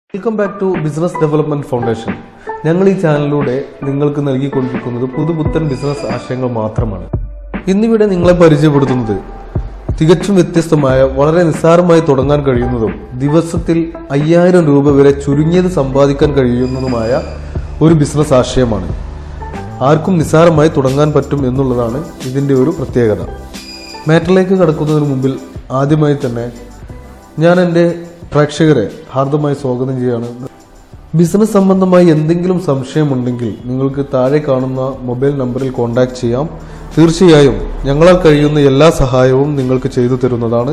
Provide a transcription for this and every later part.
welcome back to business development foundation ഞങ്ങൾ ഈ ചാനലിലൂടെ നിങ്ങൾക്ക് നൽകിക്കൊണ്ടിരിക്കുന്നത് പുതുപുത്തൻ ബിസിനസ് ആശയങ്ങൾ മാത്രമാണ് ഇന്നിവിടെ നിങ്ങളെ പരിചയപ്പെടുത്തുന്നത് തികച്ചും വ്യത്യസ്തമായ വളരെ നിസ്സാരമായി തുടങ്ങാൻ കഴിയുന്നതും ദിവസത്തിൽ അയ്യായിരം രൂപ വരെ ചുരുങ്ങിയത് സമ്പാദിക്കാൻ കഴിയുന്നതുമായ ഒരു ബിസിനസ് ആശയമാണ് ആർക്കും നിസ്സാരമായി തുടങ്ങാൻ പറ്റും എന്നുള്ളതാണ് ഇതിൻ്റെ ഒരു പ്രത്യേകത മാറ്ററിലേക്ക് കടക്കുന്നതിന് മുമ്പിൽ ആദ്യമായി തന്നെ ഞാൻ എൻ്റെ പ്രേക്ഷകരെ ഹാർദമായി സ്വാഗതം ചെയ്യാണ് ബിസിനസ് സംബന്ധമായി എന്തെങ്കിലും സംശയമുണ്ടെങ്കിൽ നിങ്ങൾക്ക് താഴെ കാണുന്ന മൊബൈൽ നമ്പറിൽ കോൺടാക്ട് ചെയ്യാം തീർച്ചയായും ഞങ്ങളാൽ കഴിയുന്ന എല്ലാ സഹായവും നിങ്ങൾക്ക് ചെയ്തു തരുന്നതാണ്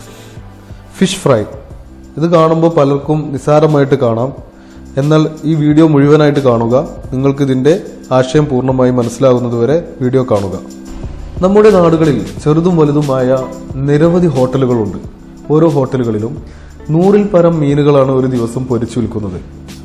ഫിഷ് ഫ്രൈ ഇത് കാണുമ്പോൾ പലർക്കും നിസ്സാരമായിട്ട് കാണാം എന്നാൽ ഈ വീഡിയോ മുഴുവനായിട്ട് കാണുക നിങ്ങൾക്ക് ഇതിന്റെ ആശയം പൂർണ്ണമായി മനസ്സിലാകുന്നതുവരെ വീഡിയോ കാണുക നമ്മുടെ നാടുകളിൽ ചെറുതും വലുതുമായ നിരവധി ഹോട്ടലുകളുണ്ട് ഓരോ ഹോട്ടലുകളിലും നൂറിൽ പരം മീനുകളാണ് ഒരു ദിവസം പൊരിച്ചു വിൽക്കുന്നത്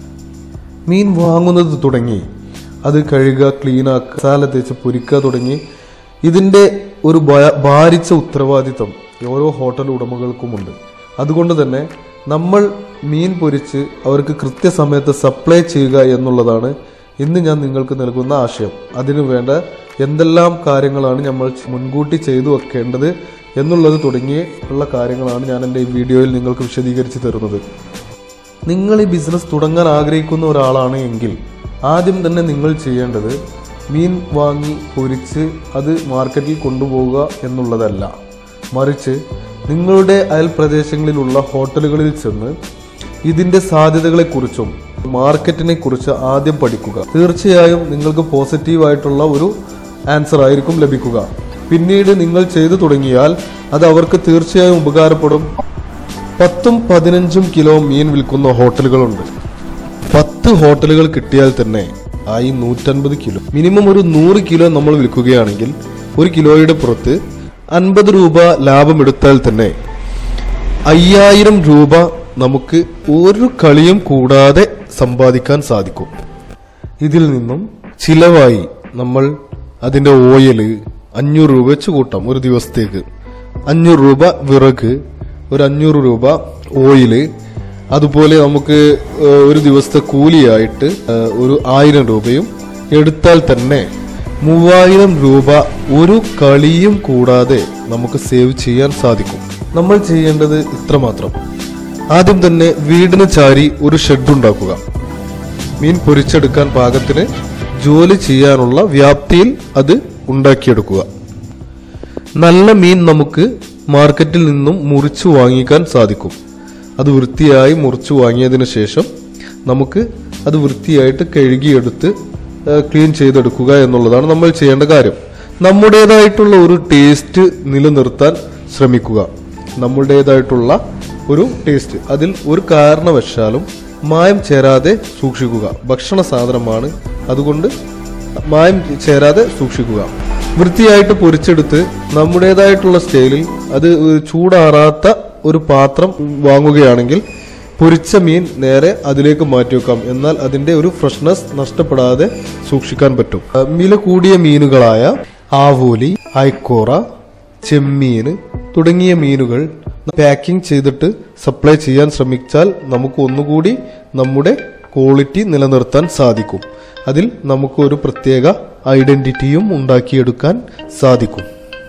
മീൻ വാങ്ങുന്നത് തുടങ്ങി അത് കഴുകുക ക്ലീനാക്കുക മസാല തേച്ച് പൊരിക്കുക തുടങ്ങി ഇതിന്റെ ഒരു ഭയ- ഭാരിച്ച ഉത്തരവാദിത്തം ഓരോ ഹോട്ടൽ ഉടമകൾക്കുമുണ്ട് അതുകൊണ്ട് തന്നെ നമ്മൾ മീൻ പൊരിച്ച് അവർക്ക് കൃത്യസമയത്ത് സപ്ലൈ ചെയ്യുക എന്നുള്ളതാണ് ഇന്ന് ഞാൻ നിങ്ങൾക്ക് നൽകുന്ന ആശയം അതിനു വേണ്ട എന്തെല്ലാം കാര്യങ്ങളാണ് നമ്മൾ മുൻകൂട്ടി ചെയ്തു വെക്കേണ്ടത് എന്നുള്ളത് തുടങ്ങിയ ഉള്ള കാര്യങ്ങളാണ് ഞാൻ എൻ്റെ ഈ വീഡിയോയിൽ നിങ്ങൾക്ക് വിശദീകരിച്ച് തരുന്നത് നിങ്ങൾ ഈ ബിസിനസ് തുടങ്ങാൻ ആഗ്രഹിക്കുന്ന ഒരാളാണ് എങ്കിൽ ആദ്യം തന്നെ നിങ്ങൾ ചെയ്യേണ്ടത് മീൻ വാങ്ങി പൊരിച്ച് അത് മാർക്കറ്റിൽ കൊണ്ടുപോവുക എന്നുള്ളതല്ല മറിച്ച് നിങ്ങളുടെ അയൽപ്രദേശങ്ങളിലുള്ള ഹോട്ടലുകളിൽ ചെന്ന് ഇതിന്റെ സാധ്യതകളെക്കുറിച്ചും മാർക്കറ്റിനെ കുറിച്ച് ആദ്യം പഠിക്കുക തീർച്ചയായും നിങ്ങൾക്ക് പോസിറ്റീവായിട്ടുള്ള ഒരു ആൻസർ ആയിരിക്കും ലഭിക്കുക പിന്നീട് നിങ്ങൾ ചെയ്തു തുടങ്ങിയാൽ അത് അവർക്ക് തീർച്ചയായും ഉപകാരപ്പെടും പത്തും പതിനഞ്ചും കിലോ മീൻ വിൽക്കുന്ന ഹോട്ടലുകളുണ്ട് പത്ത് ഹോട്ടലുകൾ കിട്ടിയാൽ തന്നെ ആയി നൂറ്റൻപത് കിലോ മിനിമം ഒരു നൂറ് കിലോ നമ്മൾ വിൽക്കുകയാണെങ്കിൽ ഒരു കിലോയുടെ പുറത്ത് അൻപത് രൂപ ലാഭം എടുത്താൽ തന്നെ അയ്യായിരം രൂപ നമുക്ക് ഒരു കളിയും കൂടാതെ സമ്പാദിക്കാൻ സാധിക്കും ഇതിൽ നിന്നും ചിലവായി നമ്മൾ അതിന്റെ ഓയില് അഞ്ഞൂറ് രൂപ വെച്ച് കൂട്ടാം ഒരു ദിവസത്തേക്ക് അഞ്ഞൂറ് രൂപ വിറക് ഒരു അഞ്ഞൂറ് രൂപ ഓയില് അതുപോലെ നമുക്ക് ഏഹ്, ഒരു ദിവസത്തെ കൂലിയായിട്ട് ഏഹ്, ഒരു ആയിരം രൂപയും എടുത്താൽ തന്നെ മൂവായിരം രൂപ ഒരു കളിയും കൂടാതെ നമുക്ക് സേവ് ചെയ്യാൻ സാധിക്കും നമ്മൾ ചെയ്യേണ്ടത് ഇത്രമാത്രം ആദ്യം തന്നെ വീടിന് ചാരി ഒരു ഷെഡ് ഉണ്ടാക്കുക മീൻ പൊരിച്ചെടുക്കാൻ പാകത്തിന് ജോലി ചെയ്യാനുള്ള വ്യാപ്തിയിൽ അത് ഉണ്ടാക്കിയെടുക്കുക നല്ല മീൻ നമുക്ക് മാർക്കറ്റിൽ നിന്നും മുറിച്ചു വാങ്ങിക്കാൻ സാധിക്കും അത് വൃത്തിയായി മുറിച്ചു വാങ്ങിയതിനു ശേഷം നമുക്ക് അത് വൃത്തിയായിട്ട് കഴുകിയെടുത്ത് ഏഹ്, ക്ലീൻ ചെയ്തെടുക്കുക എന്നുള്ളതാണ് നമ്മൾ ചെയ്യേണ്ട കാര്യം നമ്മുടേതായിട്ടുള്ള ഒരു ടേസ്റ്റ് നിലനിർത്താൻ ശ്രമിക്കുക നമ്മുടേതായിട്ടുള്ള ഒരു ടേസ്റ്റ് അതിൽ ഒരു കാരണവശാലും മായം ചേരാതെ സൂക്ഷിക്കുക ഭക്ഷണ സാധനമാണ് അതുകൊണ്ട് മായം ചേരാതെ സൂക്ഷിക്കുക വൃത്തിയായിട്ട് പൊരിച്ചെടുത്ത് നമ്മുടേതായിട്ടുള്ള സ്റ്റൈലിൽ അത് ഒരു ചൂടാറാത്ത ഒരു പാത്രം വാങ്ങുകയാണെങ്കിൽ പൊരിച്ച മീൻ നേരെ അതിലേക്ക് മാറ്റി വെക്കാം എന്നാൽ അതിന്റെ ഒരു ഫ്രഷ്നെസ് നഷ്ടപ്പെടാതെ സൂക്ഷിക്കാൻ പറ്റും അഹ് വില കൂടിയ മീനുകളായ ആവോലി ഐക്കോറ ചെമ്മീൻ തുടങ്ങിയ മീനുകൾ പാക്കിംഗ് ചെയ്തിട്ട് സപ്ലൈ ചെയ്യാൻ ശ്രമിച്ചാൽ നമുക്ക് ഒന്നുകൂടി നമ്മുടെ ക്വാളിറ്റി നിലനിർത്താൻ സാധിക്കും അതിൽ നമുക്ക് ഒരു പ്രത്യേക ഐഡന്റിറ്റിയും ഉണ്ടാക്കിയെടുക്കാൻ സാധിക്കും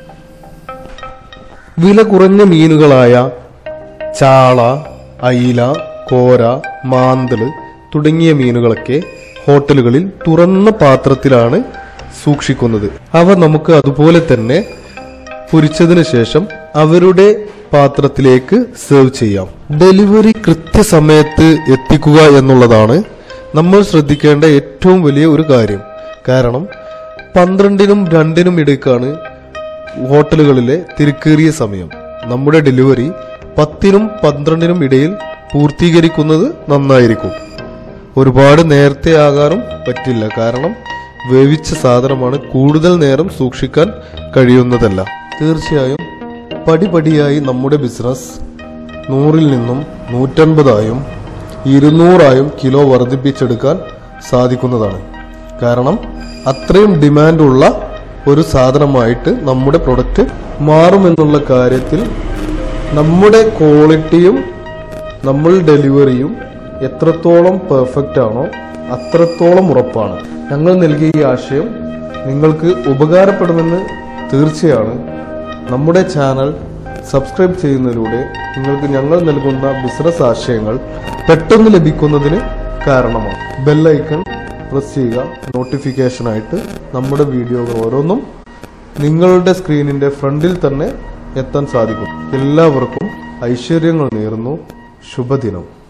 വില കുറഞ്ഞ മീനുകളായ ചാള അയില കോര മാന്തള് തുടങ്ങിയ മീനുകളൊക്കെ ഹോട്ടലുകളിൽ തുറന്ന പാത്രത്തിലാണ് സൂക്ഷിക്കുന്നത് അവ നമുക്ക് അതുപോലെ തന്നെ പൊരിച്ചതിന് ശേഷം അവരുടെ പാത്രത്തിലേക്ക് സെർവ് ചെയ്യാം ഡെലിവറി കൃത്യസമയത്ത് എത്തിക്കുക എന്നുള്ളതാണ് നമ്മൾ ശ്രദ്ധിക്കേണ്ട ഏറ്റവും വലിയ ഒരു കാര്യം കാരണം പന്ത്രണ്ടിനും രണ്ടിനും ഇടയ്ക്കാണ് ഹോട്ടലുകളിലെ തിരക്കേറിയ സമയം നമ്മുടെ ഡെലിവറി പത്തിനും പന്ത്രണ്ടിനും ഇടയിൽ പൂർത്തീകരിക്കുന്നത് നന്നായിരിക്കും ഒരുപാട് നേരത്തെ ആകാനും പറ്റില്ല കാരണം വേവിച്ച സാധനമാണ് കൂടുതൽ നേരം സൂക്ഷിക്കാൻ കഴിയുന്നതല്ല തീർച്ചയായും പടിപടിയായി നമ്മുടെ ബിസിനസ് നൂറിൽ നിന്നും നൂറ്റൻപതായും ഇരുന്നൂറായും കിലോ വർദ്ധിപ്പിച്ചെടുക്കാൻ സാധിക്കുന്നതാണ് കാരണം അത്രയും ഡിമാൻഡുള്ള ഒരു സാധനമായിട്ട് നമ്മുടെ പ്രൊഡക്റ്റ് മാറുമെന്നുള്ള കാര്യത്തിൽ നമ്മുടെ ക്വാളിറ്റിയും നമ്മൾ ഡെലിവറിയും എത്രത്തോളം പെർഫെക്റ്റ് ആണോ അത്രത്തോളം ഉറപ്പാണ് ഞങ്ങൾ നൽകിയ ഈ ആശയം നിങ്ങൾക്ക് ഉപകാരപ്പെടുമെന്ന് തീർച്ചയാണ് നമ്മുടെ ചാനൽ സബ്സ്ക്രൈബ് ചെയ്യുന്നതിലൂടെ നിങ്ങൾക്ക് ഞങ്ങൾ നൽകുന്ന ബിസിനസ് ആശയങ്ങൾ പെട്ടെന്ന് ലഭിക്കുന്നതിന് കാരണമാണ് ബെല്ലൈക്കൺ പ്രസ് ചെയ്യുക നോട്ടിഫിക്കേഷനായിട്ട് നമ്മുടെ വീഡിയോകൾ ഓരോന്നും നിങ്ങളുടെ സ്ക്രീനിന്റെ ഫ്രണ്ടിൽ തന്നെ എത്താൻ സാധിക്കും എല്ലാവർക്കും ഐശ്വര്യങ്ങൾ നേരുന്നു ശുഭദിനം